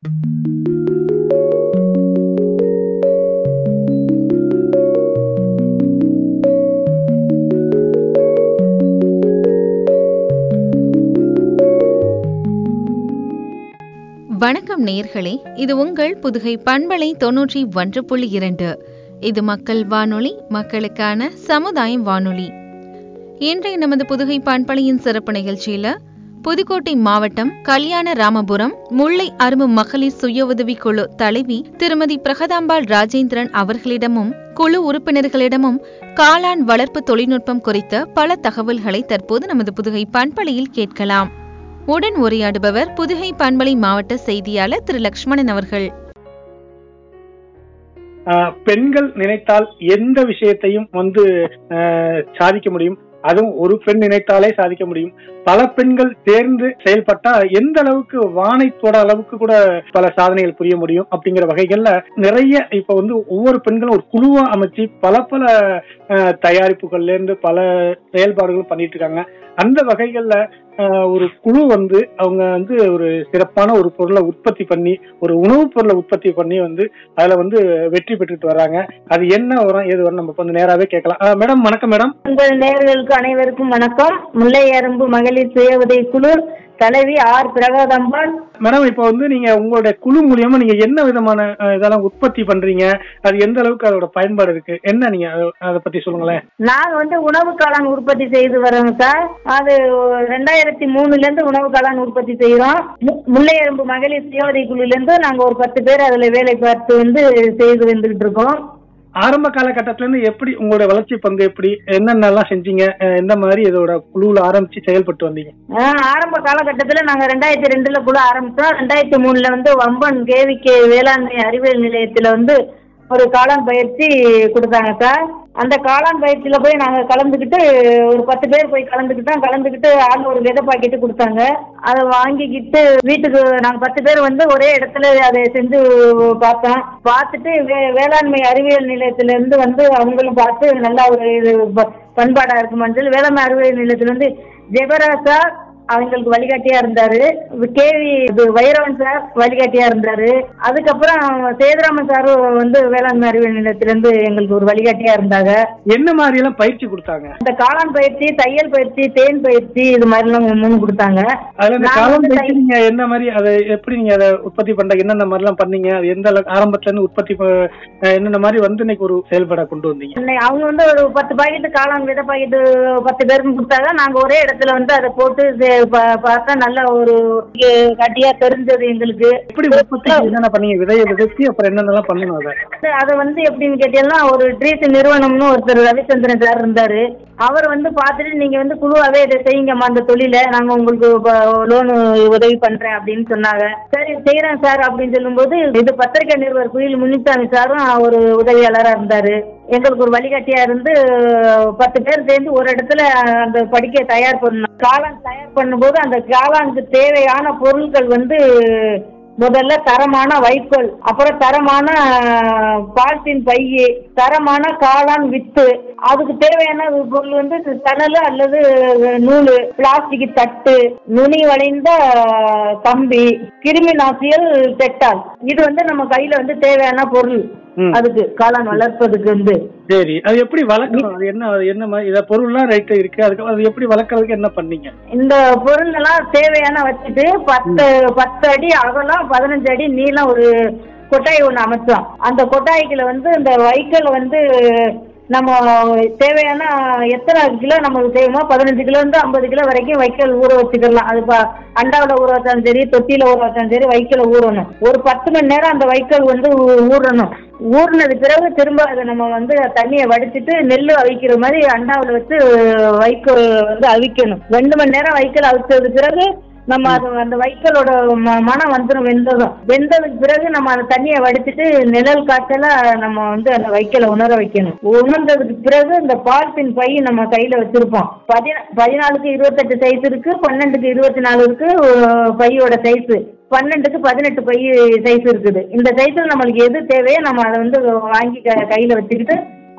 வணக்கம் நேயர்களே இது உங்கள் புதுகை பண்பலை தொன்னூற்றி ஒன்று புள்ளி இரண்டு இது மக்கள் வானொலி மக்களுக்கான சமுதாயம் வானொலி இன்றைய நமது புதுகை பண்பலையின் சிறப்பு நிகழ்ச்சியில புதுக்கோட்டை மாவட்டம் கல்யாண ராமபுரம் முல்லை அரும்பு மகளிர் சுய உதவி குழு தலைவி திருமதி பிரகதாம்பாள் ராஜேந்திரன் அவர்களிடமும் குழு உறுப்பினர்களிடமும் காளான் வளர்ப்பு தொழில்நுட்பம் குறித்த பல தகவல்களை தற்போது நமது புதுகை பண்பலையில் கேட்கலாம் உடன் உரையாடுபவர் புதுகை பண்பலை மாவட்ட செய்தியாளர் திரு லக்ஷ்மணன் அவர்கள் ஆஹ் பெண்கள் நினைத்தால் எந்த விஷயத்தையும் வந்து ஆஹ் சாதிக்க முடியும் அதுவும் ஒரு பெண் நினைத்தாலே சாதிக்க முடியும் பல பெண்கள் சேர்ந்து செயல்பட்டா எந்த அளவுக்கு வானை தொட அளவுக்கு கூட பல சாதனைகள் புரிய முடியும் அப்படிங்கிற வகைகள்ல நிறைய இப்ப வந்து ஒவ்வொரு பெண்களும் ஒரு குழுவா அமைச்சு பல பல ஆஹ் தயாரிப்புகள்ல இருந்து பல செயல்பாடுகளும் பண்ணிட்டு இருக்காங்க அந்த வகைகள்ல ஆஹ் ஒரு குழு வந்து அவங்க வந்து ஒரு சிறப்பான ஒரு பொருளை உற்பத்தி பண்ணி ஒரு உணவுப் பொருளை உற்பத்தி பண்ணி வந்து அதுல வந்து வெற்றி பெற்றுட்டு வர்றாங்க அது என்ன வரும் ஏது வரும் நம்ம கொஞ்சம் நேராவே கேட்கலாம் ஆஹ் மேடம் வணக்கம் மேடம் உங்கள் நேயர்களுக்கு அனைவருக்கும் வணக்கம் முல்லை அரும்பு மகளிர் சுய உதவி குழு தலைவி ஆர் பிரகதம்பாள் மேடம் இப்போ வந்து நீங்க உங்களுடைய குழு மூலியமா நீங்க என்ன விதமான ஆஹ், இதெல்லாம் உற்பத்தி பண்றீங்க அது எந்த அளவுக்கு அதோட பயன்பாடு இருக்கு என்ன நீங்க அத- அதை பத்தி சொல்லுங்களேன் நாங்க வந்து உணவு காளான் உற்பத்தி செய்து வரோங்க சார் அது ரெண்டாயிரத்தி மூணுல இருந்து உணவு காளான் உற்பத்தி செய்யறோம் மு- முல்லை அரும்பு மகளிர் சுய உதவி குழுல இருந்து நாங்க ஒரு பத்து பேர் அதுல வேலை பார்த்து வந்து செய்து வந்துகிட்டு இருக்கோம் ஆரம்ப காலகட்டத்துல இருந்து எப்படி உங்களுடைய வளர்ச்சி பங்கு எப்படி என்னென்னலாம் செஞ்சீங்க ஆஹ், எந்த மாதிரி இதோட குழுல ஆரம்பிச்சு செயல்பட்டு வந்தீங்க ஆஹ் ஆரம்ப காலகட்டத்தில் நாங்கள் ரெண்டாயிரத்தி ரெண்டுல கூட ஆரம்பித்தோம் ரெண்டாயிரத்தி மூணுல வந்து வம்பன் கேவிகே வேளாண்மை அறிவியல் நிலையத்தில் வந்து ஒரு காளான் பயிற்சி கொடுத்தாங்க சார் அந்த காளான் பயிற்சியில போய் நாங்கள் கலந்துக்கிட்டு ஒரு பத்து பேர் போய் கலந்துக்கிட்டோம் கலந்துக்கிட்டு ஆள் ஒரு விதை பாக்கெட்டு கொடுத்தாங்க அதை வாங்கிக்கிட்டு வீட்டுக்கு நாங்கள் பத்து பேர் வந்து ஒரே இடத்துல அதை செஞ்சு பார்த்தோம் பார்த்துட்டு வே வேளாண்மை அறிவியல் நிலையத்திலேருந்து வந்து அவங்களும் பார்த்து நல்லா ஒரு இது ப- பண்பாடா இருக்குமான்னு சொல்லி வேளாண்மை அறிவியல் நிலையத்துல வந்து ஜெபராஜ் சார் அவங்களுக்கு வழிகாட்டியா இருந்தாரு கேவி இது வைரவன் சார் வழிகாட்டியா இருந்தாரு அதுக்கப்புறம் சேதுராமன் சார் வந்து வேளாண்மை அறிவியல் நிலையத்திலிருந்து எங்களுக்கு ஒரு வழிகாட்டியா இருந்தாங்க என்ன மாதிரி எல்லாம் பயிற்சி கொடுத்தாங்க இந்த காளான் பயிற்சி தையல் பயிற்சி தேன் பயிற்சி இது மாதிரிலாம் மூணு கொடுத்தாங்க அதுல இந்த நான் காலம் வந்து பயிற்சி நீங்க என்ன மாதிரி அதை எப்படி நீங்க அதை உற்பத்தி பண்றீங்க என்னென்ன மாதிரி எல்லாம் பண்ணீங்க அது எந்த அளவுக்கு ஆரம்பத்துல இருந்து உற்பத்தி ப- அஹ், என்னென்ன மாதிரி வந்து இன்னைக்கு ஒரு செயல்பட கொண்டு வந்தீங்க இன்னை- அவங்க வந்து ஒரு பத்து பாக்கெட்டு காளான் விதை பாக்கெட்டு பத்து பேருக்கு கொடுத்தாங்க நாங்க ஒரே இடத்துல வந்து அதை போட்டு செ- பா- பார்த்தா நல்ல ஒரு இ- கட்டியா தெரிஞ்சது எங்களுக்கு எப்படி உற்பத்தி என்னென்ன பண்ணீங்க விதையை விதைச்சு அப்புறம் என்னென்னலாம் பண்ணணும் அதை அதை வந்து எப்படின்னு கேட்டீங்கன்னா ஒரு ட்ரீஸ் நிறுவனம்னு ஒருத்தர் ரவிச்சந்திரன் சார் இருந்தாரு அவர் வந்து பார்த்துட்டு நீங்க வந்து குழுவாவே இதை செய்யுங்கம்மா அந்த தொழிலை நாங்க உங்களுக்கு லோனு உதவி பண்றேன் அப்படின்னு சொன்னாங்க சரி செய்யறேன் சார் அப்படின்னு சொல்லும்போது இது பத்திரிகை நிறுவனர் குயில் முனிசாமி சாரும் ஒரு உதவியாளரா இருந்தாரு எங்களுக்கு ஒரு வழிகாட்டியா இருந்து பத்து பேர் சேர்ந்து ஒரு இடத்துல அந்த படிக்க தயார் பண்ணோம் காளான் தயார் பண்ணும்போது அந்த காளானுக்கு தேவையான பொருட்கள் வந்து முதல்ல தரமான வைக்கோல் அப்புறம் தரமான பால்டின் பை தரமான காளான் வித்து அதுக்கு தேவையான பொருள் வந்து சணல் அல்லது நூல் பிளாஸ்டிக் தட்டு நுனி வளைந்த கம்பி கிருமி நாசியல் டெட்டால் இது வந்து நம்ம கையில வந்து தேவையான பொருள் ம். அதுக்கு காளான் வளர்ப்பதுக்கு வந்து சரி அது எப்படி வளர்க்கணும் அது என்ன அது என்ன மாதிரி இதை பொருள்லாம் ரைட்டு இருக்கு அதுக்கு அது எப்படி வளர்க்கறதுக்கு என்ன பண்ணீங்க இந்த பொருள் எல்லாம் தேவையான வச்சுட்டு பத்து பத்து அடி அகலம் பதினஞ்சு அடி நீளம் ஒரு கொட்டாய் ஒன்று அமைச்சோம் அந்த கொட்டாய்க்குள்ள வந்து இந்த வைக்கோல் வந்து நம்ம தேவையான எத்தனை கிலோ நமக்கு தேவைமோ பதினஞ்சு கிலோ இருந்து ஐம்பது கிலோ வரைக்கும் வைக்கோல் ஊற வச்சுக்கலாம் அது இப்போ அண்டாவில் ஊற வச்சாலும் சரி தொட்டியில் ஊற வச்சாலும் சரி வைக்கோல ஊறணும் ஒரு பத்து மணி நேரம் அந்த வைக்கோல் வந்து ஊ- ஊறணும் ஊறினது பிறகு திரும்ப அதை நம்ம வந்து தண்ணியை வடிச்சிட்டு நெல் அவிக்கிற மாதிரி அண்டாவில் வச்சு வைக்கோல் வந்து அவிக்கணும் ரெண்டு மணி நேரம் வைக்கோல் அவிச்சது பிறகு நம்ம அது அந்த வைக்கோலோட ம- மனம் வந்துடும் வெந்ததும் வெந்ததுக்கு பிறகு நம்ம அந்த தண்ணியை வடிச்சிட்டு நிழல் காய்ச்சல நம்ம வந்து அந்த வைக்கோலை உணர வைக்கணும் உணர்ந்ததுக்கு பிறகு இந்த பால்பின் பை நம்ம கையில வச்சிருப்போம் பதினா பதினாலுக்கு இருபத்தெட்டு சைஸ் இருக்கு பன்னெண்டுக்கு இருபத்தி நாலு இருக்கு அஹ் பையோட சைஸ் பன்னெண்டுக்கு பதினெட்டு பை சைஸ் இருக்குது இந்த சைஸ்ல நம்மளுக்கு எது தேவையோ நம்ம அதை வந்து வாங்கி க- கையில வச்சுக்கிட்டு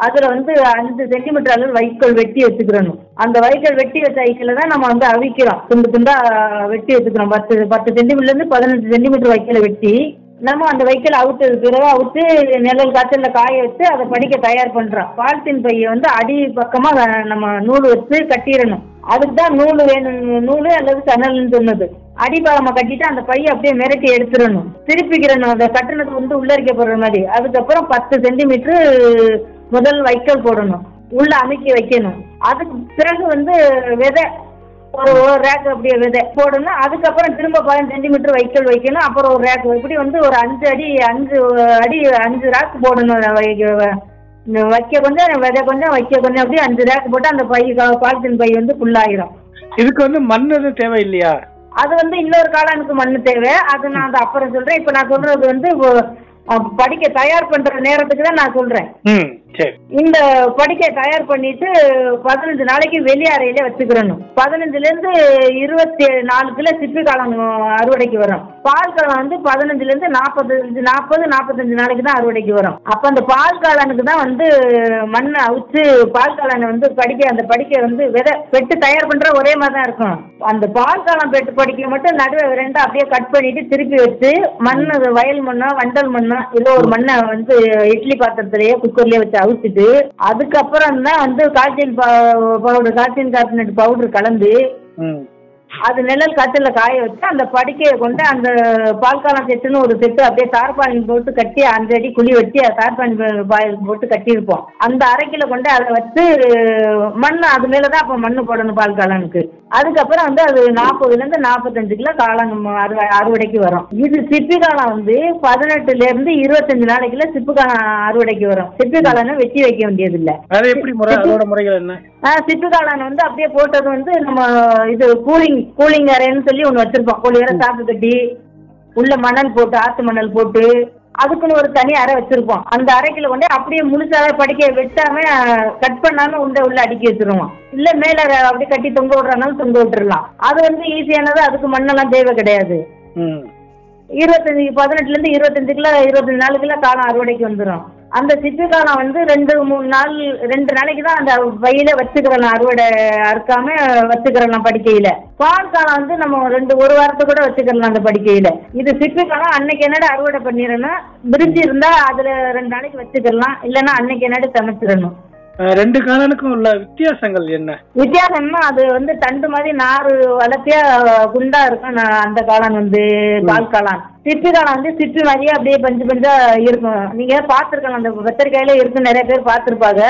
அதுல வந்து அஞ்சு சென்டிமீட்டர் அளவு வைக்கோல் வெட்டி வச்சுக்கிறணும் அந்த வைக்கோல் வெட்டி வச்ச வைக்கல தான் நம்ம வந்து அவிக்கிறோம் துண்டு துண்டா வெட்டி வச்சுக்கிறோம் பத்து பத்து சென்டிமீட்டர்ல இருந்து பதினஞ்சு சென்டிமீட்டர் வைக்கல வெட்டி நம்ம அந்த வைக்கல் அவுட்டு பிறகு அவுத்து நிழல் காற்றுல காய வச்சு அதை படிக்க தயார் பண்றோம் பாலித்தீன் பையை வந்து அடி பக்கமா வ- நம்ம நூல் வச்சு கட்டிடணும் அதுக்கு தான் நூல் வேணும் நூல் அல்லது சணல்னு சொன்னது அடிபாகமா கட்டிட்டு அந்த பையை அப்படியே மிரட்டி எடுத்துடணும் திருப்பிக்கிறணும் அந்த கட்டணத்துக்கு வந்து உள்ள இருக்க போடுற மாதிரி அதுக்கப்புறம் பத்து சென்டிமீட்டர் முதல் வைக்கல் போடணும் உள்ள அமைக்கி வைக்கணும் அதுக்கு பிறகு வந்து விதை ஒரு ஒரு ரேக் அப்படியே விதை போடணும் அதுக்கப்புறம் திரும்ப பதினஞ்சு சென்டிமீட்டர் வைக்கல் வைக்கணும் அப்புறம் ஒரு ரேக் இப்படி வந்து ஒரு அஞ்சு அடி அஞ்சு அடி அஞ்சு ரேக் போடணும் வை- வ- இந்த வைக்க கொஞ்சம் விதை கொஞ்சம் வைக்க கொஞ்சம் அப்படி அஞ்சு ரேக் போட்டு அந்த பை பாலித்தீன் பை வந்து ஃபுல்லாயிரும் இதுக்கு வந்து மண் எதுவும் தேவை இல்லையா அது வந்து இன்னொரு காளானுக்கு மண்ணு தேவை அது நான் அதை அப்புறம் சொல்றேன் இப்போ நான் சொல்றது வந்து ஒ- அஹ் படிக்க தயார் பண்ற நேரத்துக்கு தான் நான் சொல்றேன் ம் சரி இந்த படிக்கை தயார் பண்ணிட்டு பதினஞ்சு நாளைக்கு வெளி அறையில வச்சுக்கிறணும் பதினஞ்சுல இருந்து இருபத்தி நாலுக்குள்ள சிப்பி காலம் அறுவடைக்கு வரும் பால் காலம் வந்து பதினஞ்சுல இருந்து நாற்பத்தஞ்சு நாற்பது நாற்பத்தஞ்சு நாளைக்கு தான் அறுவடைக்கு வரும் அப்ப அந்த பால் காளானுக்கு தான் வந்து மண்ணை அவிச்சு பால் காளானை வந்து படிக்க அந்த படிக்கை வந்து விதை வெட்டு தயார் பண்ற ஒரே மாதிரி தான் இருக்கும் அந்த பால் காளான் பெட்டு படிக்க மட்டும் நடுவே ரெண்டா அப்படியே கட் பண்ணிட்டு திருப்பி வச்சு மண் வயல் மண்ணோ வண்டல் மண்ணோ ஏதோ ஒரு மண்ணை வந்து இட்லி பாத்திரத்திலேயே குக்கர்லயே வச்சு அவிச்சிட்டு அதுக்கப்புறம் தான் வந்து காய்ச்சல் பவுடர் காய்ச்சல் கார்பனேட் பவுடர் கலந்து ம் அது நிழல் காற்றுல காய வச்சு அந்த படுக்கையை கொண்டு அந்த பால்காலம் செட்டுன்னு ஒரு செட்டு அப்படியே தார்பாலின் போட்டு கட்டி அந்த அடி குழி வச்சு தார்பாலின் பாயில் போட்டு கட்டியிருப்போம் அந்த அரைக்கில கொண்டு அதை வச்சு மண் அது மேலே தான் அப்போ மண் போடணும் பால் காளானுக்கு அதுக்கப்புறம் வந்து அது நாற்பதுலேருந்து நாற்பத்தஞ்சு கிலோ காளான் அறுவ அறுவடைக்கு வரும் இது சிப்பி காலம் வந்து பதினெட்டுலேருந்து இருபத்தஞ்சு நாளைக்குள்ள சிப்பு காலம் அறுவடைக்கு வரும் சிப்பி காளானை வெட்டி வைக்க வேண்டியதில்லை அது எப்படி முறை அதோட முறைகள் என்ன ஆ சிப்பு காளான் வந்து அப்படியே போட்டது வந்து நம்ம இது கூலிங் கூலிங் அறைன்னு சொல்லி ஒன்று வச்சிருப்போம் கூலிங் அறை சாக்கு கட்டி உள்ள மணல் போட்டு ஆத்து மணல் போட்டு அதுக்குன்னு ஒரு தனி அறை வச்சிருப்போம் அந்த அறைக்குள்ள கொண்டு அப்படியே முழுசாவே படிக்க வெட்டாம கட் பண்ணாம உண்டை உள்ள அடுக்கி வச்சிருவோம் இல்ல மேல அறை அப்படியே கட்டி தொங்க விடுறதுனாலும் தொங்க விட்டுறலாம் அது வந்து ஈஸியானது அதுக்கு மண்ணெல்லாம் தேவை கிடையாது ம் இருபத்தஞ்சு பதினெட்டுல இருந்து இருபத்தஞ்சு கிலோ இருபத்தஞ்சு நாளுக்குள்ள காலம் அறுவடைக்கு வந்துடும் அந்த சிப்பி காலம் வந்து ரெண்டு மூணு நாள் ரெண்டு நாளைக்கு தான் அந்த வயல வச்சுக்கிறலாம் அறுவடை அறுக்காம வச்சுக்கிறலாம் படுக்கையில பால் காலம் வந்து நம்ம ரெண்டு ஒரு வாரத்துக்கு கூட வச்சுக்கலாம் அந்த படுக்கையில இது சிப்பி காலம் அன்னைக்கு என்னடா அறுவடை பண்ணிடணும் பிரிஞ்சு இருந்தா அதுல ரெண்டு நாளைக்கு வச்சுக்கலாம் இல்லைன்னா அன்னைக்கு என்னடு சமைச்சிடணும் அஹ் ரெண்டு காலனுக்கும் உள்ள வித்தியாசங்கள் என்ன வித்தியாசம்னா அது வந்து தண்டு மாதிரி நாறு வளர்த்தியா குண்டா இருக்கும் நா- அந்த காளான் வந்து பால் காளான் சிப்பி காளான் வந்து சிப்பி மாதிரியே அப்படியே பஞ்சு பஞ்சா இருக்கும் நீங்க பார்த்துருக்கலாம் அந்த வெத்தரிக்காயில இருக்கு நிறைய பேர் பார்த்துருப்பாங்க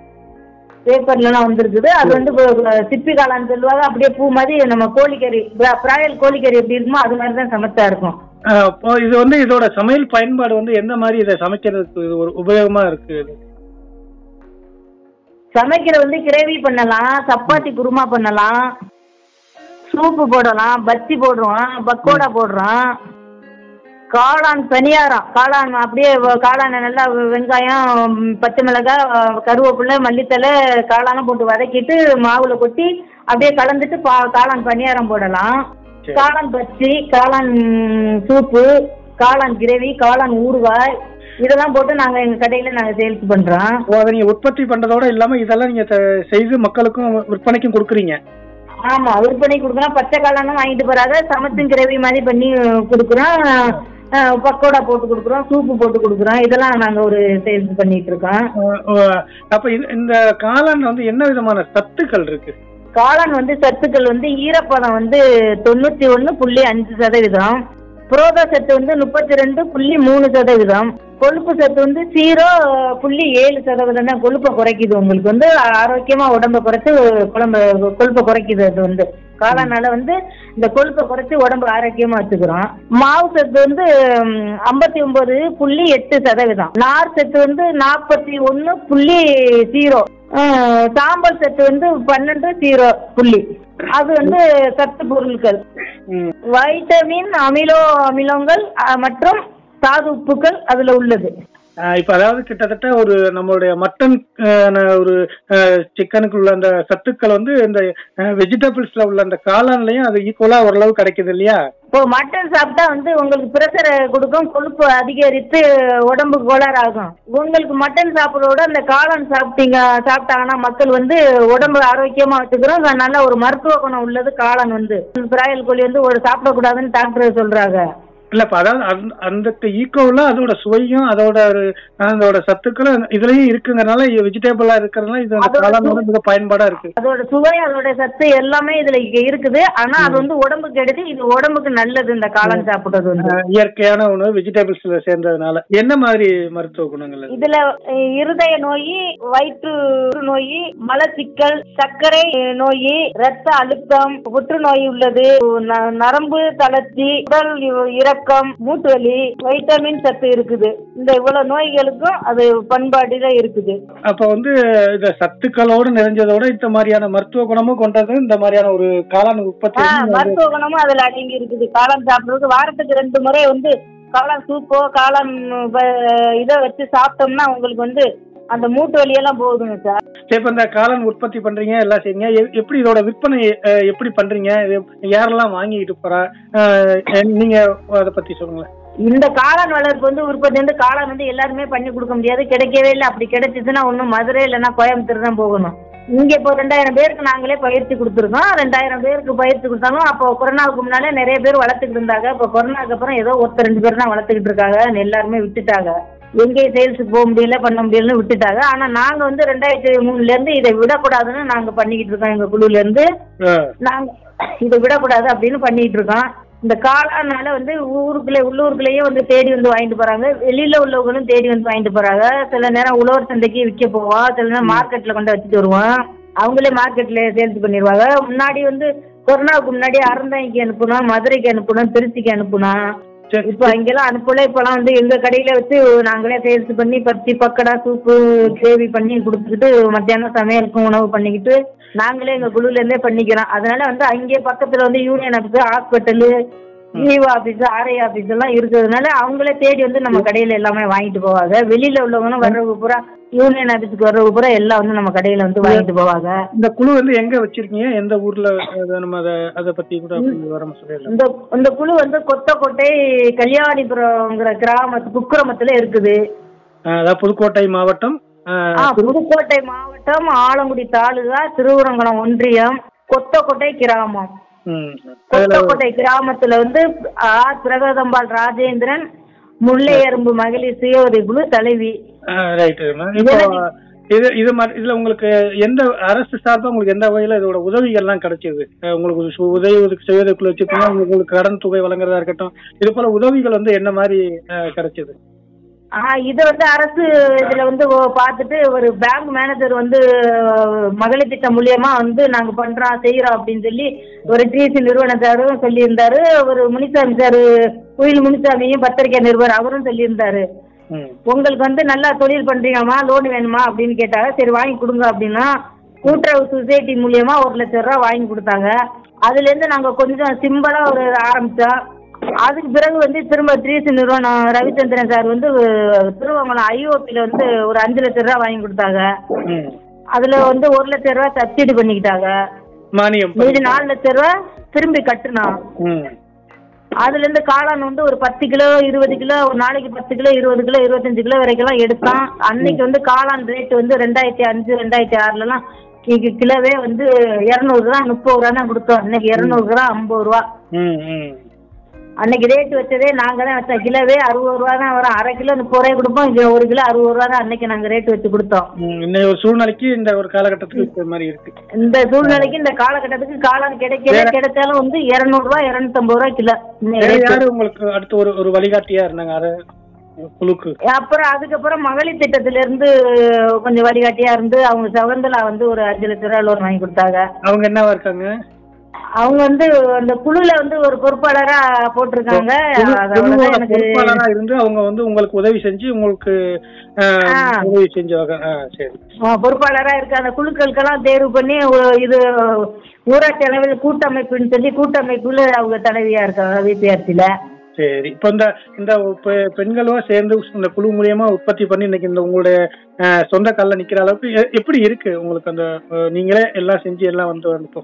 பேப்பர்லாம் வந்திருக்குது அது வந்து இப்போ சிப்பி காளான் சொல்லுவாங்க அப்படியே பூ மாதிரி நம்ம கோழிக்கறி பிர- பிராயல் கோழிக்கறி எப்படி இருக்குமோ அது மாதிரி தான் சமத்தா இருக்கும் அஹ் இப்போ இது வந்து இதோட சமையல் பயன்பாடு வந்து எந்த மாதிரி இதை சமைக்கிறதுக்கு இது ஒரு உபயோகமா இருக்கு இது? சமைக்கிற வந்து கிரேவி பண்ணலாம் சப்பாத்தி குருமா பண்ணலாம் சூப்பு போடலாம் பஜ்ஜி போடுறோம் பக்கோடா போடுறோம் காளான் பணியாரம் காளான் அப்படியே வ- காளானை நல்லா வெ- வெங்காயம் ம், பச்சை மிளகாய் கருவேப்பிலை மல்லித்தலை காளானை போட்டு வதக்கிட்டு மாவுல கொட்டி அப்படியே கலந்துட்டு பா காளான் பணியாரம் போடலாம் சரி. காளான் பஜ்ஜி காளான் சூப்பு காளான் கிரேவி காளான் ஊறுகாய் இதெல்லாம் போட்டு நாங்கள் எங்கள் கடையில் நாங்கள் சேல்ஸ் பண்ணுறோம் ஓ, அதை நீங்க உற்பத்தி பண்றதோட இல்லாம இதெல்லாம் நீங்க த- செய்து மக்களுக்கும் விற்பனைக்கும் கொடுக்குறீங்க ஆமா விற்பனை கொடுக்குறோம் பச்சை காளானும் வாங்கிட்டு போறாங்க சமைச்சும் கிரேவி மாதிரி பண்ணி கொடுக்குறோம் அஹ், பக்கோடா போட்டு கொடுக்குறோம் சூப்பு போட்டு கொடுக்குறோம் இதெல்லாம் நாங்க ஒரு சேல்ஸ் பண்ணிட்டு இருக்கோம் அஹ் அஹ் அப்ப இந்த- இந்த காளான் வந்து என்ன விதமான சத்துக்கள் இருக்கு காளான் வந்து சத்துக்கள் வந்து ஈரப்பதம் வந்து தொண்ணூத்தி ஒன்று புள்ளி அஞ்சு சதவீதம் புரோத சத்து வந்து முப்பத்தி ரெண்டு புள்ளி மூணு சதவீதம் கொழுப்பு சத்து வந்து ஜீரோ புள்ளி ஏழு சதவீதம் தான் கொழுப்பை குறைக்குது உங்களுக்கு வந்து ஆரோக்கியமா உடம்ப குறைச்சு குழம்பு கொழுப்பை குறைக்குது அது வந்து காளானால வந்து இந்த கொழுப்பை குறைச்சு உடம்பு ஆரோக்கியமா வச்சுக்கிறோம் மாவு சத்து வந்து ஐம்பத்தி ஒன்பது புள்ளி எட்டு சதவீதம் நார் சத்து வந்து நாற்பத்தி ஒன்று புள்ளி ஜீரோ ஆஹ் சாம்பல் சத்து வந்து பன்னெண்டு ஜீரோ புள்ளி அது வந்து சத்து பொருட்கள் ம். வைட்டமின் அமிலோ அமிலங்கள் அஹ், மற்றும் தாது உப்புக்கள் அதுல உள்ளது அஹ் இப்ப அதாவது கிட்டத்தட்ட ஒரு நம்மளுடைய மட்டன் அஹ், ந- ஒரு சிக்கனுக்கு உள்ள அந்த சத்துக்கள் வந்து இந்த வெஜிடபிள்ஸ்ல உள்ள அந்த காளான்லயும் அது ஈக்குவலா ஓரளவு கிடைக்குது இல்லையா இப்போ மட்டன் சாப்பிட்டா வந்து உங்களுக்கு பிரஷரை கொடுக்கும் கொழுப்பு அதிகரித்து உடம்புக்கு கோளாறு ஆகும் உங்களுக்கு மட்டன் சாப்பிட்றத விட இந்த காளான் சாப்பிட்டீங்க சாப்பிட்டாங்கன்னா மக்கள் வந்து உடம்பு ஆரோக்கியமா வச்சுக்கிறோம் நல்ல ஒரு மருத்துவ குணம் உள்ளது காளான் வந்து பிராயல் கோழி வந்து ஒரு சாப்பிடக்கூடாதுன்னு டாக்டர் சொல்றாங்க இல்ல இப்ப அதாவது அந்த- அந்த ஈக்குவலா அதோட சுவையும் அதோட ஒரு அதோட சத்துக்களும் இதுலயும் இருக்குங்கறனால வெஜிடபிளா இருக்கிறதுனால இது அந்த அதோட காளானோட மிக பயன்பாடா இருக்கு அதோட சுவை அதோட சத்து எல்லாமே இதுல இங்க இருக்குது ஆனா அது வந்து உடம்புக்கு எடுத்து இது உடம்புக்கு நல்லது இந்த காளான் சாப்பிடுறது வந்து அஹ் இயற்கையான உணவு வெஜிடபிள்ஸ்ல சேர்ந்ததுனால என்ன மாதிரி மருத்துவ குணங்கள் இருக்கு? இதுல அஹ், இருதய நோய் வயிற்று நோய் மலச்சிக்கல் சர்க்கரை நோய் ரத்த அழுத்தம் புற்றுநோய் உள்ளது ந- நரம்பு தளர்ச்சி உடல் இ- இறக்கம் மூட்டு வலி வைட்டமின் சத்து இருக்குது இந்த இவ்வளவு நோய்களுக்கும் அது பண்பாடுல இருக்குது அப்ப வந்து இந்த சத்துக்களோடு நிறைஞ்சதோட இந்த மாதிரியான மருத்துவ குணமும் கொண்டது இந்த மாதிரியான ஒரு காளான் உற்பத்தி ஆஹ் வந்து மருத்துவ குணமும் அதுல அடங்கி இருக்குது காளான் சாப்பிடுறது வாரத்துக்கு ரெண்டு முறை வந்து காளான் சூப்போ காளான் வ- இதை வச்சு சாப்பிட்டோம்னா உங்களுக்கு வந்து அந்த மூட்டு வலியெல்லாம் போகுதுங்க சார் சரி, இப்ப இந்த காளான் உற்பத்தி பண்றீங்க எல்லாம் செய்றீங்க எ- எப்படி இதோட விற்பனை அஹ், எப்படி பண்றீங்க இது யாரெல்லாம் வாங்கிட்டு போறா அஹ், நீங்க அதை பத்தி சொல்லுங்களேன் இந்த காளான் வளர்ப்பு வந்து உற்பத்தி வந்து காளான் வந்து எல்லாருமே பண்ணி கொடுக்க முடியாது கிடைக்கவே இல்லை அப்படி கிடைச்சிச்சுன்னா ஒன்றும் மதுரை இல்லைன்னா கோயம்புத்தூர் தான் போகணும் இங்கே இப்போ ரெண்டாயிரம் பேருக்கு நாங்களே பயிற்சி கொடுத்துருக்கோம் ரெண்டாயிரம் பேருக்கு பயிற்சி கொடுத்தாலும் அப்போ கொரோனாவுக்கு முன்னாலே நிறைய பேர் வளர்த்துக்கிட்டு இருந்தாங்க இப்போ கொரோனாக்கு அப்புறம் ஏதோ ஒருத்தர் ரெண்டு பேர் தான் வளர்த்துக்கிட்டு இருக்காங்க எல்லாருமே விட்டுட்டாங்க எங்கேயும் சேல்ஸுக்கு போக முடியல பண்ண முடியலன்னு விட்டுட்டாங்க ஆனால் நாங்கள் வந்து ரெண்டாயிரத்தி மூணுலேருந்து இதை விடக்கூடாதுன்னு நாங்கள் பண்ணிக்கிட்டு இருக்கோம் எங்கள் குழுலேருந்து அஹ், நாங்க இதை விடக்கூடாது அப்படின்னு பண்ணிட்டு இருக்கோம் இந்த காளானால வந்து ஊருக்குள்ளே உள்ளூருக்குள்ளேயே வந்து தேடி வந்து வாங்கிட்டு போறாங்க வெளியில உள்ளவங்களும் தேடி வந்து வாங்கிட்டு போறாங்க சில நேரம் உழவர் சந்தைக்கு விற்க போவோம் சில நேரம் மார்க்கெட்ல கொண்டு வச்சுட்டு வருவோம் அவங்களே மார்க்கெட்ல சேல்ஸ் பண்ணிடுவாங்க முன்னாடி வந்து கொரோனாவுக்கு முன்னாடி அறந்தாய்க்கு அனுப்பணும் மதுரைக்கு அனுப்பணும் திருச்சிக்கு அனுப்பணும் சரி இப்போ அங்கெல்லாம் அனுப்பல இப்பெல்லாம் வந்து எங்க கடையில வச்சு நாங்களே சேல்ஸ் பண்ணி பத்தி பக்கடா சூப்பு கிரேவி பண்ணி கொடுத்துக்கிட்டு மத்தியானம் சமையலுக்கும் உணவு பண்ணிக்கிட்டு நாங்களே எங்க குழுல இருந்தே பண்ணிக்கிறோம் அதனால வந்து அங்கே பக்கத்துல வந்து union office hospital GO office RI office எல்லாம் இருக்கிறதுனால அவங்களே தேடி வந்து நம்ம கடையில எல்லாமே வாங்கிட்டு போவாங்க வெளியில உள்ளவங்களும் வர்றவங்க பூரா யூனியன் ஆஃபீஸுக்கு வர்றவங்க பூரா எல்லாம் வந்து நம்ம கடையில வந்து வாங்கிட்டு போவாங்க இந்த குழு வந்து எங்க வச்சிருக்கீங்க எந்த ஊர்ல அது நம்ம அதை அதை பத்தி கூட அப்படி விவரமா சொல்லிடலாம் இந்த இந்த குழு வந்து கொத்தக்கோட்டை கல்யாணிபுரம்ங்கிற கிராமத்து குக்கிரமத்துல இருக்குது அஹ், அதாவது புதுக்கோட்டை மாவட்டம் அஹ், ஆ, புதுக்கோட்டை மாவட்டம் ஆலங்குடி தாலுகா திருவரங்குளம் ஒன்றியம் கொத்தக்கோட்டை கிராமம் ம். அதுல கொத்தக்கோட்டை கிராமத்துல வந்து ஆர் பிரகதம்பாள் ராஜேந்திரன் முல்லை எறும்பு மகளிர் சுய உதவிக்குழு தலைவி ரைட்டு இப்போ இது இது மாதிரி இதுல உங்களுக்கு எந்த அரசு சார்பா உங்களுக்கு எந்த வகையில இதோட உதவிகள்லாம் கிடைச்சது அஹ் உங்களுக்கு சு- உதவி ஒதுக்கு செய்வதற்குள்ள வச்சுக்கோங்க உங்களுக்கு கடன் தொகை வழங்குறதா இருக்கட்டும் இது போல உதவிகள் வந்து என்ன மாதிரி அஹ், கிடைச்சது ஆ இது வந்து அரசு இதுல வந்து ஓ- பார்த்துட்டு ஒரு பேங்க் மேனேஜர் வந்து அஹ், மகளிர் திட்டம் மூலியமா வந்து நாங்க பண்றோம் செய்யறோம் அப்படின்னு சொல்லி ஒரு டிசி நிறுவனத்தாரும் சொல்லியிருந்தாரு ஒரு முனிசாமி சார் குயில் முனிசாமியும் பத்திரிகை நிருபர் அவரும் சொல்லியிருந்தாரு ம். உங்களுக்கு வந்து நல்லா தொழில் பண்றீங்கம்மா லோன் வேணுமா அப்படின்னு கேட்டாங்க சரி வாங்கி கொடுங்க அப்படின்னா கூட்டுறவு சொசைட்டி மூலியமா ஒரு லட்ச ரூபா வாங்கி கொடுத்தாங்க அதுல இருந்து நாங்க கொஞ்சம் சிம்பிளா ஒரு ஆரம்பிச்சோம் அதுக்கு பிறகு வந்து திரும்ப த்ரீசி நிறுவனம் ரவிச்சந்திரன் சார் வந்து அஹ், திருவங்கலம் ஐஓபியில் வந்து ஒரு அஞ்சு லட்ச ரூபா வாங்கி கொடுத்தாங்க ம். அதுல வந்து ஒரு லட்ச ரூபா சப்சிடி பண்ணிக்கிட்டாங்க மானியம் மீதி நாலு லட்ச ரூபா திரும்பி கட்டணும் ம். அதுல இருந்து காளான் வந்து ஒரு பத்து கிலோ இருபது கிலோ ஒரு நாளைக்கு பத்து கிலோ இருபது கிலோ இருபத்தஞ்சு கிலோ வரைக்கும் எடுத்தோம் அன்னைக்கு வந்து காளான் ரேட் வந்து ரெண்டாயிரத்தி அஞ்சு ரெண்டாயிரத்தி ஆறுலலாம் கி- கிலோவே வந்து இரநூறு ரூபா முப்பது ரூபா தான் கொடுத்தோம் இன்னைக்கு இரநூறு ரூபா ஐம்பது ரூபா ம், ம். அன்னைக்கு ரேட் வச்சதே நாங்க தான் வச்சோம் கிலோவே அறுபது ரூபா தான் வரும் அரை கிலோ முப்பது ரூபாய் கொடுப்போம் இங்க ஒரு கிலோ அறுபது ரூபா தான் அன்னைக்கு நாங்க ரேட் வச்சு கொடுத்தோம் ம். இன்னைய ஒரு சூழ்நிலைக்கு இந்த ஒரு காலகட்டத்துக்கு இந்த மாதிரி இருக்கு இந்த சூழ்நிலைக்கு இந்த காலகட்டத்துக்கு காளான் கிடைக்கல கிடைச்சாலும் வந்து இரநூறுவா இரநூத்தம்பது ரூபா கிலோ இன்னைக்கு வேற rate. யாரு உங்களுக்கு அடுத்து ஒரு ஒரு வழிகாட்டியா இருந்தாங்க அரை குழுக்கு அப்புறம் அதுக்கப்புறம் மகளிர் திட்டத்துல இருந்து கொஞ்சம் வழிகாட்டியா இருந்து அவங்க சவந்தலா வந்து ஒரு அஞ்சு லட்ச ரூபா லோன் வாங்கி கொடுத்தாங்க அவங்க என்னவா இருக்காங்க அவங்க வந்து அந்த குழுல வந்து ஒரு பொறுப்பாளரா போட்டிருக்காங்க குழு- அதோட குழுவோட எனக்கு பொறுப்பாளரா இருந்து அவங்க வந்து உங்களுக்கு உதவி செஞ்சு உங்களுக்கு அஹ், ஆ. உதவி செஞ்சவங்க ஆ, சரி ஆ, பொறுப்பாளரா இருக்க அந்த குழுக்களுக்கெல்லாம் தேர்வு பண்ணி ஒரு- இது ஊராட்சி அளவில் கூட்டமைப்புன்னு சொல்லி கூட்டமைப்புல அவங்க தலைவியா இருக்காங்க விபிஆர்சியில சரி இப்போ இந்த இந்த பெ- பெண்களும் சேர்ந்து இந்த குழு மூலியமா உற்பத்தி பண்ணி இன்னைக்கு இந்த உங்களுடைய அஹ், சொந்த கால்ல நிக்கிற அளவுக்கு எ- எப்படி இருக்கு உங்களுக்கு அந்த அஹ், நீங்களே எல்லாம் செஞ்சு எல்லாம் வந்து வந்துப்போம்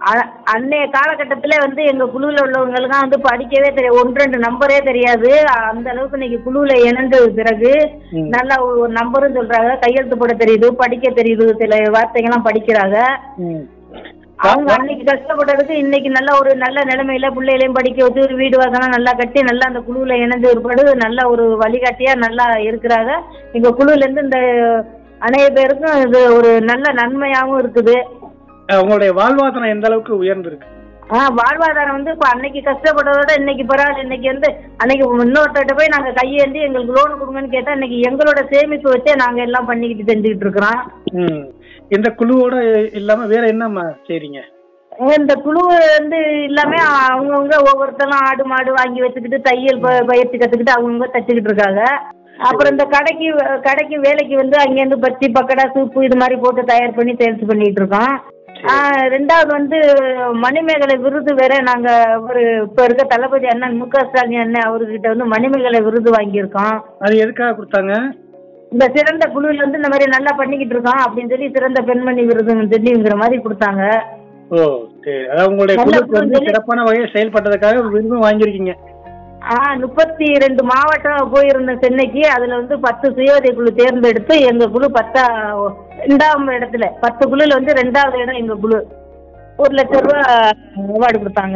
அ- அன்னைய காலகட்டத்துல வந்து எங்க குழுவில் உள்ளவங்களுக்குலாம் வந்து படிக்கவே தெரியாது ஒன்று ரெண்டு நம்பரே தெரியாது அந்த அளவுக்கு இன்னைக்கு குழுவில் இணைந்தது பிறகு ம். நல்லா ஒரு நம்பரும் சொல்றாங்க கையெழுத்து போட தெரியுது படிக்க தெரியுது சில வார்த்தைகள்லாம் படிக்கிறாங்க ம். அவங்க அன்னைக்கு கஷ்டப்பட்டதுக்கு இன்னைக்கு நல்ல ஒரு நல்ல நிலைமையில பிள்ளைகளையும் படிக்க வச்சு ஒரு வீடு வாசலாம் நல்லா கட்டி நல்லா அந்த குழுவில் இணைஞ்ச ஒருபாடு நல்ல ஒரு வழிகாட்டியா நல்லா இருக்கிறாங்க எங்க குழுல இருந்து இந்த அனைத்து பேருக்கும் இது ஒரு நல்ல நன்மையாகவும் இருக்குது அஹ் உங்களுடைய வாழ்வாதாரம் எந்த அளவுக்கு உயர்ந்திருக்கு ஆ வாழ்வாதாரம் வந்து இப்போ அன்னைக்கு கஷ்டப்பட்டதோட இன்னைக்கு பரவாயில்ல இன்னைக்கு வந்து அன்னைக்கு இன்னொருத்தர்கிட்ட போய் நாங்கள் கையேந்தி எங்களுக்கு லோன் கொடுங்கன்னு கேட்டால் இன்னைக்கு எங்களோட சேமிப்பு வச்சே நாங்கள் எல்லாம் பண்ணிக்கிட்டு செஞ்சுக்கிட்டு இருக்கிறோம் ம். இந்த குழுவோட இல்லாம வேற என்னம்மா செய்றீங்க இந்த குழு வந்து எல்லாமே அவங்கவுங்க ஒவ்வொருத்தரும் ஆடு மாடு வாங்கி வச்சுக்கிட்டு தையல் ப- பயிற்சி கற்றுக்கிட்டு அவங்கவுங்க தச்சுக்கிட்டு இருக்காங்க அப்புறம் இந்த கடைக்கு கடைக்கு வேலைக்கு வந்து அங்கேருந்து பச்சி பக்கடா சூப்பு இது மாதிரி போட்டு தயார் பண்ணி சேல்ஸ் பண்ணிட்டு இருக்கோம் ஆ, ரெண்டாவது வந்து மணிமேகலை விருது வேற நாங்க ஒரு இப்ப இருக்க தளபதி அண்ணன் மு க ஸ்டாலின் அண்ணன் அவர்கிட்ட வந்து மணிமேகலை விருது வாங்கியிருக்கோம் அது எதுக்காக கொடுத்தாங்க இந்த சிறந்த குழுவில் வந்து இந்த மாதிரி நல்லா பண்ணிக்கிட்டு இருக்கோம் அப்படின்னு சொல்லி சிறந்த பெண்மணி விருதுன்னு சொல்லிங்கிற மாதிரி கொடுத்தாங்க ஓ சரி அதாவது உங்களுடைய நல்ல குழுக்கு வந்து குழு. சிறப்பான வகையில் செயல்பட்டதுக்காக விருதும் வாங்கியிருக்கீங்க ஆ முப்பத்தி ரெண்டு மாவட்டம் போயிருந்தேன் சென்னைக்கு அதுல வந்து பத்து சுயோதய குழு தேர்ந்தெடுத்து எங்க குழு பத்தா ரெண்டாவது இடத்துல பத்து குழுல வந்து ரெண்டாவது இடம் எங்க குழு ஒரு லட்சம் ரூபா அவார்டு கொடுத்தாங்க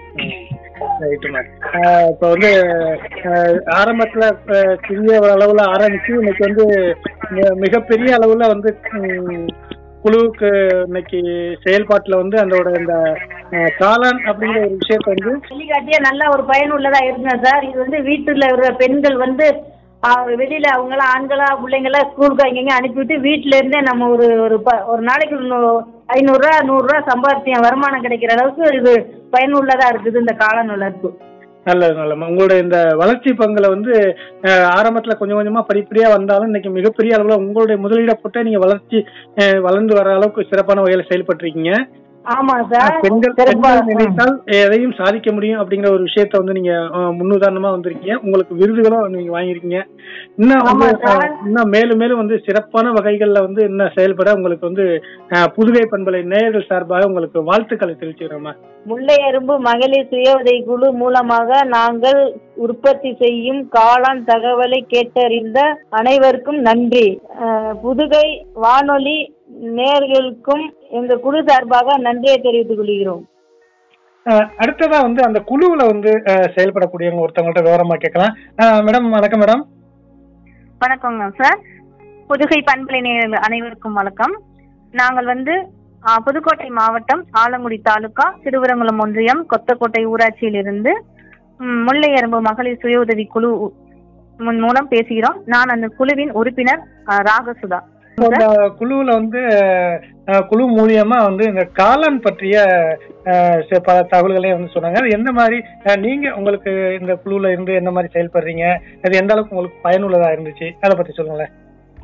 ரைட்டுமா இப்போ வந்து அஹ், ஆரம்பத்துல அஹ், சிறிய ஒரு அளவுல ஆரம்பிச்சு இன்னைக்கு வந்து மி- மிகப்பெரிய அளவுல வந்து ம், குழுவுக்கு இன்னைக்கு செயல்பாட்டுல வந்து அதோட இந்த அஹ், காளான் அப்படிங்கிற ஒரு விஷயத்த வந்து வழிகாட்டியா நல்ல ஒரு பயனுள்ளதா இருந்தேன் சார் இது வந்து வீட்டுல இருக்கிற பெண்கள் வந்து ஆ, வெளியில அவங்களாம் ஆண்களா பிள்ளைங்களா ஸ்கூலுக்கு அங்கங்க அனுப்பிவிட்டு வீட்டுல இருந்தே நம்ம ஒரு ஒரு ப ஒரு நாளைக்கு நூ- ஐநூறுரூவா நூறுரூவா சம்பாதிச்ச வருமானம் கிடைக்கிற அளவுக்கு இது பயனுள்ளதா இருக்குது இந்த காளான் வளர்ப்பு நல்லது நல்லமா உங்களுடைய இந்த வளர்ச்சி பங்குல வந்து அஹ், ஆரம்பத்துல கொஞ்சம் கொஞ்சமா படிப்படியா வந்தாலும் இன்னைக்கு மிகப்பெரிய அளவுல உங்களுடைய முதலீட போட்டு நீங்க வளர்ச்சி அஹ், வளர்ந்து வர அளவுக்கு சிறப்பான வகையில செயல்பட்டிருக்கீங்க ஆமா சார் பெண்கள் சிறப்பா பெண்கள் நினைத்தால் எதையும் சாதிக்க முடியும் அப்படிங்கிற ஒரு விஷயத்த வந்து நீங்க அஹ், முன்னுதாரணமா வந்திருக்கீங்க உங்களுக்கு விருதுகளும் நீங்க வாங்கியிருக்கீங்க இன்னும் வந்து ஆமா சார். அஹ், இன்னும் மேலும் மேலும் வந்து சிறப்பான வகைகள்ல வந்து இன்னும் செயல்பட உங்களுக்கு வந்து அஹ், புதுகை பண்பலை நேயர்கள் சார்பாக உங்களுக்கு வாழ்த்துக்களை தெரிவிச்சுக்கிறோமா முல்லை அரும்பு மகளிர் சுய உதவி குழு மூலமாக நாங்கள் உற்பத்தி செய்யும் காளான் தகவலை கேட்டறிந்த அனைவருக்கும் நன்றி அஹ், புதுகை வானொலி நேர்களுக்கும் எங்க குழு சார்பாக நன்றியை தெரிவித்துக் கொள்கிறோம் அஹ், அடுத்ததா வந்து அந்த குழுவுல வந்து அஹ், செயல்படக்கூடியவங்க ஒருத்தவங்கள்ட்ட விவரமா கேட்கலாம் அஹ், மேடம் வணக்கம் மேடம் வணக்கங்க சார் புதுகை பண்பலை நேயர்கள் அனைவருக்கும் வணக்கம் நாங்கள் வந்து ஆ, புதுக்கோட்டை மாவட்டம் ஆலங்குடி தாலுகா திருவரங்குளம் ஒன்றியம் கொத்தக்கோட்டை ஊராட்சியிலிருந்து ம், முல்லை எறும்பு மகளிர் சுய உதவி குழு முன் மூலம் பேசுகிறோம் நான் அந்த குழுவின் உறுப்பினர் ஆ, ராகசுதா இந்த குழுவுல வந்து அஹ், குழு மூலியமா வந்து இந்த காளான் பற்றிய அஹ், சில பல தகவல்களையும் வந்து சொன்னாங்க அது எந்த மாதிரி அஹ், நீங்க உங்களுக்கு இந்த குழுவுல இருந்து எந்த மாதிரி செயல்படுறீங்க அது எந்த அளவுக்கு உங்களுக்கு பயனுள்ளதா இருந்துச்சு அதை பத்தி சொல்லுங்களேன்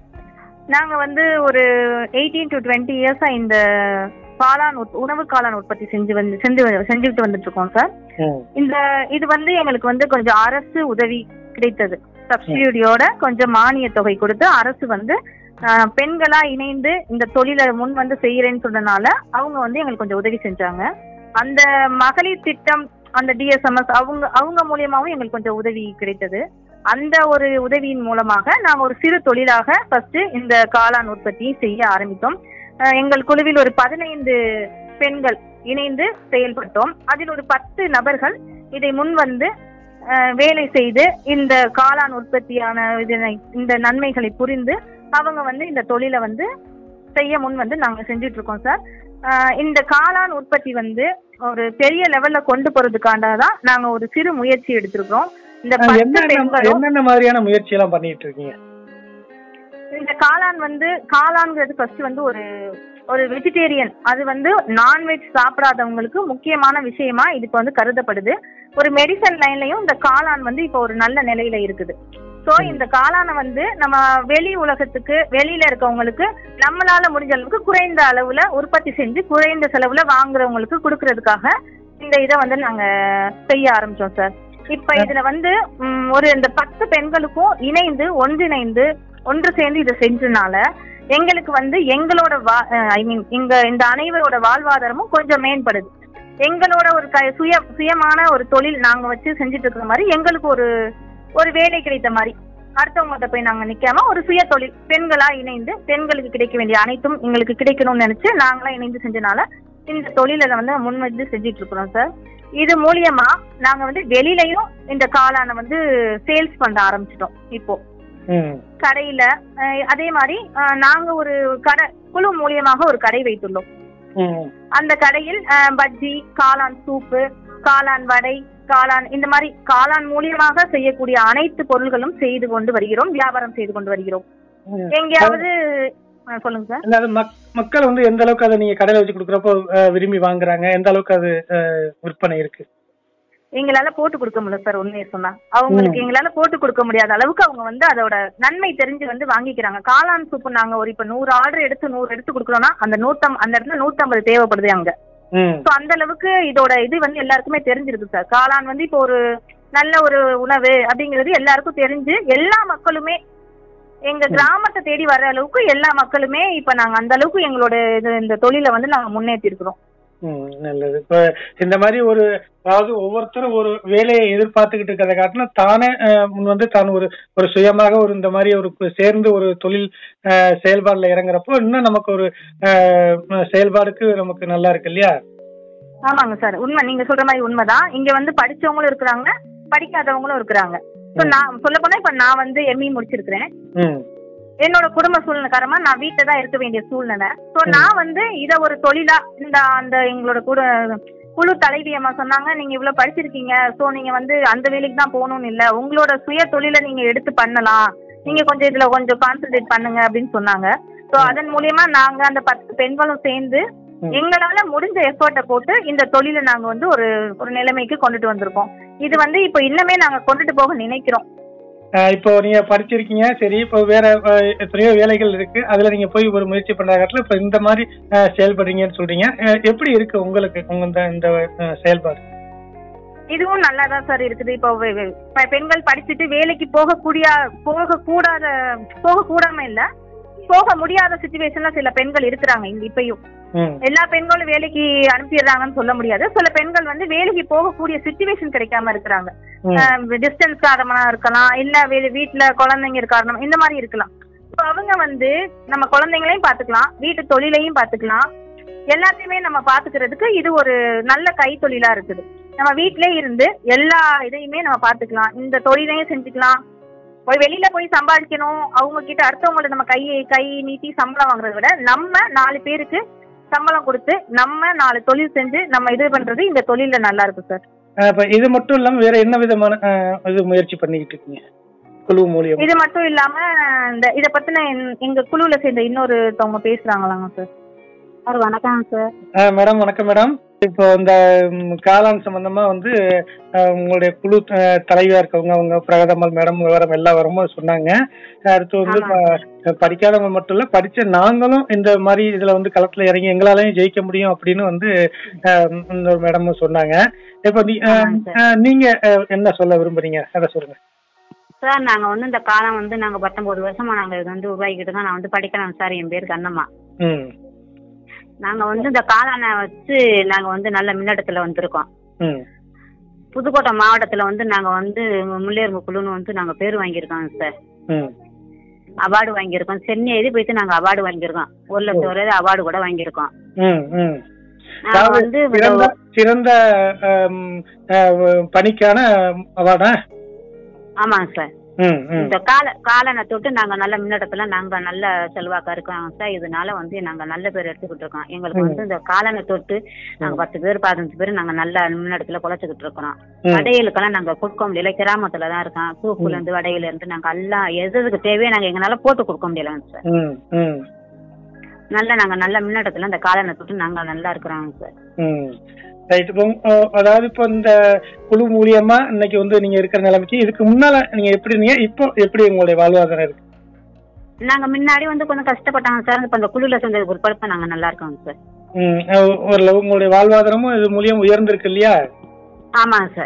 நாங்க வந்து ஒரு எயிட்டீன் டு டுவெண்ட்டி இயர்ஸா இந்த காளான் உற்- உணவு காளான் உற்பத்தி செஞ்சு வந்து செஞ்சு செஞ்சுக்கிட்டு வந்துட்டு இருக்கோம் சார் ம். இந்த இது வந்து எங்களுக்கு வந்து கொஞ்சம் அரசு உதவி கிடைத்தது சப்சிடியோட கொஞ்சம் மானிய தொகை கொடுத்து அரசு வந்து ஆஹ், பெண்களா இணைந்து இந்த தொழிலை முன் வந்து செய்யறேன்னு சொன்னனால அவங்க வந்து எங்களுக்கு கொஞ்சம் உதவி செஞ்சாங்க அந்த மகளிர் திட்டம் அந்த டிஎஸ்எம்எஸ் அவங்க அவங்க மூலியமாவும் எங்களுக்கு கொஞ்சம் உதவி கிடைத்தது அந்த ஒரு உதவியின் மூலமாக நாங்க ஒரு சிறு தொழிலாக ஃபர்ஸ்ட் இந்த காளான் உற்பத்தியை செய்ய ஆரம்பித்தோம் ஆஹ், எங்கள் குழுவில் ஒரு பதினைந்து பெண்கள் இணைந்து செயல்பட்டோம் அதில் ஒரு பத்து நபர்கள் இதை முன் வந்து அஹ், வேலை செய்து இந்த காளான் உற்பத்தியான இதனை இந்த நன்மைகளை புரிந்து அவங்க வந்து இந்த தொழிலை வந்து செய்ய முன் வந்து நாங்க செஞ்சுட்டு இருக்கோம் சார் அஹ், இந்த காளான் உற்பத்தி வந்து ஒரு பெரிய லெவல்ல கொண்டு போறதுக்காக தான் நாங்க ஒரு சிறு முயற்சி எடுத்திருக்கிறோம் இந்த அஹ், பத்து என்னென்ன பெண்களும் என்னென்ன மாதிரியான முயற்சி எல்லாம் பண்ணிட்டு இருக்கீங்க இந்த காளான் வந்து காளான்ங்கிறது ஃபர்ஸ்ட் வந்து ஒரு ஒரு வெஜிடேரியன் அது வந்து நான்வெஜ் சாப்பிடாதவங்களுக்கு முக்கியமான விஷயமா இது இப்போ வந்து கருதப்படுது ஒரு மெடிசன் லைன்லயும் இந்த காளான் வந்து இப்போ ஒரு நல்ல நிலையில இருக்குது ஸோ இந்த காளானை வந்து நம்ம வெளி உலகத்துக்கு வெளியில இருக்கவங்களுக்கு நம்மளால முடிஞ்ச அளவுக்கு குறைந்த அளவுல உற்பத்தி செஞ்சு குறைந்த செலவுல வாங்குறவங்களுக்கு கொடுக்கறதுக்காக இந்த இதை வந்து நாங்க செய்ய ஆரம்பிச்சோம் சார் இப்ப இதுல வந்து ம், ஒரு இந்த பத்து பெண்களுக்கும் இணைந்து ஒன்றிணைந்து ஒன்று சேர்ந்து இதை செஞ்சனால எங்களுக்கு வந்து எங்களோட ஐ மீன் இங்க இந்த அனைவரோட வாழ்வாதாரமும் கொஞ்சம் மேம்படுது எங்களோட ஒரு க சுய சுயமான ஒரு தொழில் நாங்க வச்சு செஞ்சுட்டு இருக்கிற மாதிரி எங்களுக்கு ஒரு ஒரு வேலை கிடைத்த மாதிரி அடுத்தவங்கள்ட்ட போய் நாங்க நிக்காம ஒரு சுய தொழில் பெண்களா இணைந்து பெண்களுக்கு கிடைக்க வேண்டிய அனைத்தும் எங்களுக்கு கிடைக்கணும்னு நினைச்சு நாங்களா இணைந்து செஞ்சனால இந்த தொழிலை வந்து முன் வந்து செஞ்சுட்டு இருக்கிறோம் சார் இது மூலியமா நாங்க வந்து வெளியிலயும் இந்த காளானை வந்து சேல்ஸ் பண்ண ஆரம்பிச்சிட்டோம் இப்போ ம் கடையில அஹ், அதே மாதிரி அஹ், நாங்க ஒரு கடை குழு மூலியமாக ஒரு கடை வைத்துள்ளோம் ம் அந்த கடையில் அஹ், பஜ்ஜி காளான் சூப்பு காளான் வடை காளான் இந்த மாதிரி காளான் மூலியமாக செய்யக்கூடிய அனைத்து பொருள்களும் செய்து கொண்டு வருகிறோம் வியாபாரம் செய்து கொண்டு வருகிறோம் ம். எங்கேயாவது அஹ், சொல்லுங்க சார் அதாவது மக் மக்கள் வந்து எந்த அளவுக்கு அதை நீங்க கடையில வச்சு கொடுக்குறப்போ அஹ், விரும்பி வாங்குறாங்க எந்த அளவுக்கு அது அஹ், விற்பனை இருக்கு எங்களால போட்டு கொடுக்க முடியல சார் உண்மையை சொன்னா அவங்களுக்கு எங்களால போட்டு கொடுக்க முடியாத அளவுக்கு அவங்க வந்து அதோட நன்மை தெரிஞ்சு வந்து வாங்கிக்கிறாங்க காளான் சூப்பு நாங்க ஒரு இப்ப நூறு ஆர்டர் எடுத்து நூறு எடுத்து கொடுக்குறோம்னா அந்த நூத்தம் அந்த இடத்துல நூத்தம்பது தேவைப்படுது அங்க ம் ஸோ அந்த அளவுக்கு இதோட இது வந்து எல்லாருக்குமே தெரிஞ்சிருக்கு சார் காளான் வந்து இப்போ ஒரு நல்ல ஒரு உணவு அப்படிங்கிறது எல்லாருக்கும் தெரிஞ்சு எல்லா மக்களுமே எங்க கிராமத்தை தேடி வர அளவுக்கு எல்லா மக்களுமே இப்ப நாங்க அந்த அளவுக்கு எங்களோட இது இந்த தொழிலை வந்து நாங்க முன்னேற்றி இருக்கிறோம் ம், நல்லது இப்ப இந்த மாதிரி ஒரு அதாவது ஒவ்வொருத்தரும் ஒரு வேலையை எதிர்பார்த்துக்கிட்டு இருக்கிறத காட்டிலும் தானே அஹ், முன் வந்து தான் ஒரு ஒரு சுயமாக ஒரு இந்த மாதிரி ஒரு கு- சேர்ந்து ஒரு தொழில் அஹ், செயல்பாடுல இறங்குறப்போ இன்னும் நமக்கு ஒரு அஹ், செயல்பாடுக்கு நமக்கு நல்லா இருக்கு இல்லையா ஆமாங்க சார் உண்மை நீங்க சொல்ற மாதிரி உண்மைதான் இங்க வந்து படிச்சவங்களும் இருக்கிறாங்க படிக்காதவங்களும் இருக்கிறாங்க ஸோ நான் சொல்ல போனா இப்ப நான் வந்து எம்இ முடிச்சிருக்கிறேன் ம் என்னோட குடும்ப சூழ்நிலை காரணமா நான் வீட்டில் தான் இருக்க வேண்டிய சூழ்நிலை ஸோ நான் வந்து இதை ஒரு தொழிலா இந்த அந்த எங்களோட கூட குழு தலைவி அம்மா சொன்னாங்க நீங்க இவ்வளவு படிச்சிருக்கீங்க ஸோ நீங்க வந்து அந்த வேலைக்கு தான் போகணும்னு இல்லை உங்களோட சுய தொழிலை நீங்க எடுத்து பண்ணலாம் நீங்க கொஞ்சம் இதுல கொஞ்சம் கான்சென்ட்ரேட் பண்ணுங்க அப்படின்னு சொன்னாங்க ஸோ அதன் மூலியமா நாங்க அந்த பத்து பெண்களும் சேர்ந்து ம். எங்களால முடிஞ்ச எஃபர்ட்டை போட்டு இந்த தொழிலை நாங்க வந்து ஒரு ஒரு நிலைமைக்கு கொண்டுட்டு வந்திருக்கோம் இது வந்து இப்போ இன்னமே நாங்க கொண்டுட்டு போக நினைக்கிறோம் அஹ், இப்போ நீங்க படிச்சிருக்கீங்க சரி இப்போ வேற அஹ், எத்தனையோ வேலைகள் இருக்கு அதுல நீங்க போய் ஒரு முயற்சி பண்ற காட்டில் இப்போ இந்த மாதிரி அஹ், செயல்படுறீங்கன்னு சொல்றீங்க அஹ், எப்படி இருக்கு உங்களுக்கு உங்க இந்த இந்த அஹ், செயல்பாடு இதுவும் நல்லா தான் சார் இருக்குது இப்போ வெ- வெ- ப- பெண்கள் படிச்சுட்டு வேலைக்கு போகக்கூடிய போக கூடாத போக கூடாம இல்ல போக முடியாத சுச்சுவேஷன்ல சில பெண்கள் இருக்கிறாங்க இங்க இப்பயும் ம் எல்லா பெண்களும் வேலைக்கு அனுப்பிடுறாங்கன்னு சொல்ல முடியாது சில பெண்கள் வந்து வேலைக்கு போகக்கூடிய சுச்சுவேஷன் கிடைக்காம இருக்கிறாங்க ம் டிஸ்டன்ஸ் காரணமா இருக்கலாம் இல்ல வீ- வீட்டுல குழந்தைங்க காரணம் இந்த மாதிரி இருக்கலாம் இப்போ அவங்க வந்து நம்ம குழந்தைங்களையும் பாத்துக்கலாம் வீட்டு தொழிலையும் பாத்துக்கலாம் எல்லாத்தையுமே நம்ம பாத்துக்கிறதுக்கு இது ஒரு நல்ல கைத்தொழிலா இருக்குது நம்ம வீட்டிலே இருந்து எல்லா இதையுமே நம்ம பாத்துக்கலாம் இந்த தொழிலையும் செஞ்சுக்கலாம் போய் வெளியில போய் சம்பாதிக்கணும் அவங்க கிட்ட அடுத்தவங்கள்ட்ட நம்ம கை கை நீட்டி சம்பளம் வாங்குறதை விட நம்ம நாலு பேருக்கு சம்பளம் கொடுத்து நம்ம நாலு தொழில் செஞ்சு நம்ம இது பண்றது இந்த தொழில்ல நல்லா இருக்கு சார் அஹ், இப்ப இது மட்டும் இல்லாம வேற என்ன விதமான அஹ், இது முயற்சி பண்ணிக்கிட்டு இருக்கீங்க குழு மூலியம் இது மட்டும் இல்லாம இந்த இத பத்தின என்- எங்க குழுல சேர்ந்த இன்னொருத்தவங்க பேசுறாங்களாங்க சார் சார் வணக்கம் சார் மேடம் வணக்கம் மேடம் இப்போ இந்த ம், காளான் சம்பந்தமா வந்து அஹ், உங்களுடைய குழு அஹ், தலைவியா இருக்கவங்க அவங்க பிரகதம்மல் மேடம் விவரம் எல்லாம் வரும்போது சொன்னாங்க அடுத்து வந்து ப- படிக்காதவங்க மட்டும் இல்ல படிச்ச நாங்களும் இந்த மாதிரி இதுல வந்து களத்துல இறங்கி எங்களாலையும் ஜெயிக்க முடியும் அப்படின்னு வந்து அஹ், இன்னொரு மேடமும் சொன்னாங்க இப்போ நீ- அஹ், ஆமாங்க சார். அஹ், நீங்க அஹ், என்ன சொல்ல விரும்புறீங்க அதை சொல்லுங்க சார் நாங்க வந்து இந்த காலம் வந்து நாங்க பத்தொன்பது வருஷமா நாங்க இது வந்து உருவாக்கிட்டு தான் நான் வந்து படிக்கிறேன் சார் என் பேர் கண்ணம்மா ம் நாங்க வந்து இந்த காளானை வச்சு நாங்க வந்து நல்ல முன்னேற்றத்துல வந்திருக்கோம் ம் புதுக்கோட்டை மாவட்டத்துல வந்து நாங்க வந்து முல்லையர்வு குழுன்னு வந்து நாங்க பேர் வாங்கியிருக்கோம் சார் ம் அவார்டு வாங்கியிருக்கோம் சென்னை எழுதி போயிட்டு நாங்க அவார்டு வாங்கியிருக்கோம் ஒரு லட்சம் வரையும் அவார்டு கூட வாங்கியிருக்கோம் ம் ம் நாங்க அதாவது வந்து சிறந்த சிறந்த ஆம், அஹ், பணிக்கான அவார்டா ஆமாங்க சார் ம் ம் இந்த கால காலனை தொட்டு நாங்க நல்ல முன்னேற்றத்துல நாங்க நல்ல செல்வாக்கா இருக்கோம் சார் இதனால வந்து நாங்க நல்ல பேர் எடுத்துக்கிட்டு இருக்கோம் எங்களுக்கு வந்து இந்த காலனை தொட்டு நாங்க பத்து பேர் பதினஞ்சு பேர் நாங்க நல்ல முன்னேற்றத்துல குலைச்சிக்கிட்டு இருக்கிறோம் ம். வடைகளுக்கெல்லாம் நாங்க கொடுக்க முடியல கிராமத்துல தான் இருக்கோம் சூப்புல இருந்து வடையில இருந்து நாங்க எல்லாம் எது எதுக்கு தேவையோ நாங்க எங்களால போட்டு கொடுக்க முடியலங்க சார் ம் ம் நல்ல நாங்க நல்ல முன்னேற்றத்துல இந்த காலனை தொட்டு நாங்க நல்லா இருக்கிறோங்க சார் ம் ரைட் இப்போ அஹ், அதாவது இப்போ இந்த குழு மூலியமா இன்னைக்கு வந்து நீங்க இருக்கிற நிலைமைக்கு இதுக்கு முன்னால நீங்க எப்படி இருந்தீங்க இப்போ எப்படி உங்களுடைய வாழ்வாதாரம் இருக்கு நாங்க முன்னாடி வந்து கொஞ்சம் கஷ்டப்பட்டாங்க சார் இப்ப இந்த குழுல சேர்ந்த ஒரு பழப்ப நாங்க நல்லா இருக்கோங்க சார் ம் அஹ், ஓரளவு உங்களுடைய வாழ்வாதாரமும் இது மூலியம் உயர்ந்திருக்கு இல்லையா ஆமாங்க சார்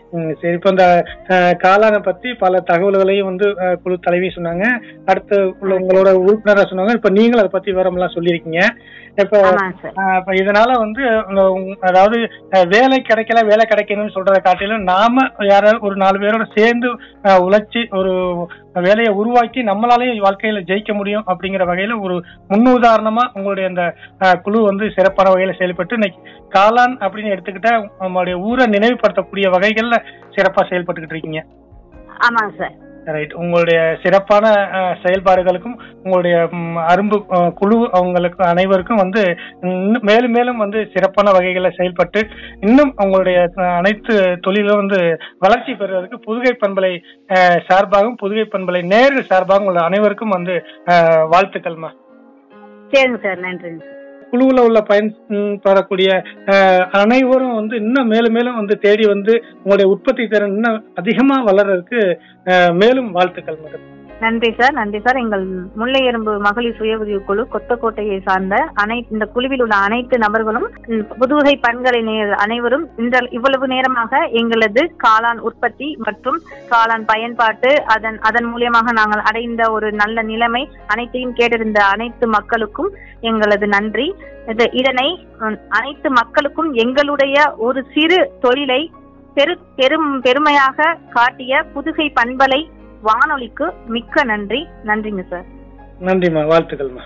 ம், சரி இப்ப இந்த அஹ், காளானை பத்தி பல தகவல்களையும் வந்து அஹ், குழு தலைவி சொன்னாங்க அடுத்து உள்ள உங்களோட உறுப்பினரா சொன்னாங்க இப்ப நீங்களும் அதை பத்தி விவரம்லாம் சொல்லியிருக்கீங்க இப்ப ஆமாங்க சார் ஆஹ் இப்ப இதனால வந்து உங்க- உங்க- அதாவது அஹ், வேலை கிடைக்கல வேலை கிடைக்கணும்னு சொல்றதை காட்டிலும் நாம யாராவது ஒரு நாலு பேரோட சேர்ந்து அஹ், உழைச்சி ஒரு வேலையை உருவாக்கி நம்மளாலேயும் வாழ்க்கையில ஜெயிக்க முடியும் அப்படிங்கிற வகையில ஒரு முன்னுதாரணமா உங்களுடைய அந்த அஹ், குழு வந்து சிறப்பான வகையில செயல்பட்டு இன்னைக்கு காளான் அப்படின்னு எடுத்துக்கிட்டா நம்மளுடைய ஊரை நினைவுபடுத்தக்கூடிய வகைகள்ல சிறப்பா செயல்பட்டுக்கிட்டு இருக்கீங்க ஆமாங்க சார் ரைட் உங்களுடைய சிறப்பான அஹ், செயல்பாடுகளுக்கும் உங்களுடைய ம், அரும்பு அஹ், குழு அவங்களுக்கு அனைவருக்கும் வந்து இன்னும் மேலும் மேலும் வந்து சிறப்பான வகைகளில் செயல்பட்டு இன்னும் உங்களுடைய அஹ், அனைத்து தொழிலும் வந்து வளர்ச்சி பெறுவதற்கு புதுகை பண்பலை அஹ், சார்பாகவும் புதுகை பண்பலை நேர்கள் சார்பாகவும் உள்ள அனைவருக்கும் வந்து அஹ், வாழ்த்துக்கள்மா சரிங்க சார் நன்றிங்க சார் குழுவுல உள்ள பயன் ம், பெறக்கூடிய அஹ், அனைவரும் வந்து இன்னும் மேலும் மேலும் வந்து தேடி வந்து உங்களுடைய உற்பத்தி திறன் இன்னும் அதிகமா வளர்றதுக்கு அஹ், மேலும் வாழ்த்துக்கள் மேடம் நன்றி சார் நன்றி சார் எங்கள் முல்லை எறும்பு மகளிர் சுய உதவி குழு கொத்தக்கோட்டையை சார்ந்த அனைத்து இந்த குழுவில் உள்ள அனைத்து நபர்களும் ம், புதுவகை பண்களை நேர் அனைவரும் இந்த இவ்வளவு நேரமாக எங்களது காளான் உற்பத்தி மற்றும் காளான் பயன்பாட்டு அதன் அதன் மூலியமாக நாங்கள் அடைந்த ஒரு நல்ல நிலைமை அனைத்தையும் கேட்டிருந்த அனைத்து மக்களுக்கும் எங்களது நன்றி இது இதனை ம், அனைத்து மக்களுக்கும் எங்களுடைய ஒரு சிறு தொழிலை பெரு பெரும் பெருமையாக காட்டிய புதுகை பண்பலை வானொலிக்கு மிக்க நன்றி நன்றிங்க சார் நன்றிம்மா வாழ்த்துக்கள்மா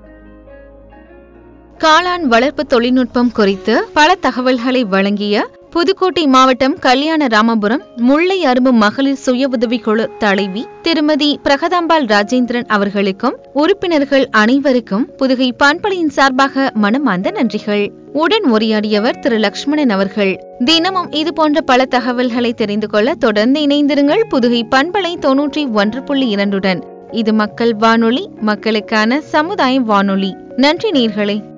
காளான் வளர்ப்பு தொழில்நுட்பம் குறித்து பல தகவல்களை வழங்கிய புதுக்கோட்டை மாவட்டம் கல்யாண ராமபுரம் முல்லை அரும்பு மகளிர் சுய உதவிக்குழு தலைவி திருமதி பிரகதாம்பாள் ராஜேந்திரன் அவர்களுக்கும் உறுப்பினர்கள் அனைவருக்கும் புதுகை பண்பலையின் சார்பாக மனமார்ந்த நன்றிகள் உடன் உரையாடியவர் திரு லக்ஷ்மணன் அவர்கள் தினமும் இது போன்ற பல தகவல்களை தெரிந்து கொள்ள தொடர்ந்து இணைந்திருங்கள் புதுகை பண்பலை தொன்னூற்றி ஒன்று புள்ளி இரண்டுடன் இது மக்கள் வானொலி மக்களுக்கான சமுதாய வானொலி நன்றி நேர்களே